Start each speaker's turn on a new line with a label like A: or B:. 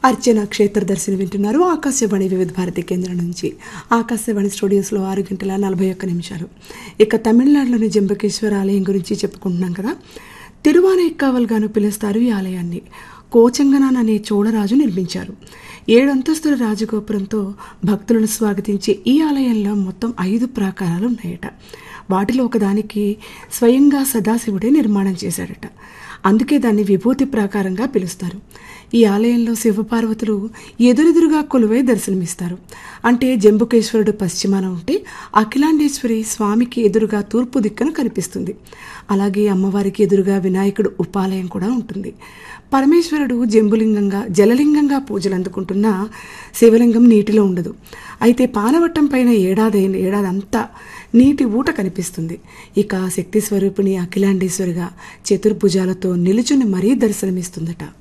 A: అర్చన క్షేత్ర దర్శనం వింటున్నారు ఆకాశవాణి వివిధ భారతి కేంద్రం నుంచి ఆకాశవాణి స్టూడియోస్లో ఆరు గంటల నలభై ఒక్క నిమిషాలు ఇక తమిళనాడులోని జంబకేశ్వర ఆలయం గురించి చెప్పుకుంటున్నాం కదా తిరువానైక్కావల్గాను పిలుస్తారు ఈ ఆలయాన్ని కోచంగనాన్ అనే చోళరాజు నిర్మించారు ఏడంతస్తుల రాజగోపురంతో భక్తులను స్వాగతించే ఈ ఆలయంలో మొత్తం ఐదు ప్రాకారాలు ఉన్నాయట వాటిలో ఒకదానికి స్వయంగా సదాశివుడే నిర్మాణం చేశాడట అందుకే దాన్ని విభూతి ప్రాకారంగా పిలుస్తారు ఈ ఆలయంలో శివపార్వతులు ఎదురెదురుగా కొలువై దర్శనమిస్తారు అంటే జంబుకేశ్వరుడు పశ్చిమాన ఉంటే అఖిలాండేశ్వరి స్వామికి ఎదురుగా తూర్పు దిక్కున కనిపిస్తుంది అలాగే అమ్మవారికి ఎదురుగా వినాయకుడు ఉపాలయం కూడా ఉంటుంది పరమేశ్వరుడు జంబులింగంగా జలలింగంగా పూజలు అందుకుంటున్న శివలింగం నీటిలో ఉండదు అయితే పానవట్టం పైన ఏడాది ఏడాదంతా నీటి ఊట కనిపిస్తుంది ఇక శక్తి స్వరూపిణి అఖిలాండేశ్వరిగా చతుర్భుజాలతో నిలుచుని మరీ దర్శనమిస్తుందట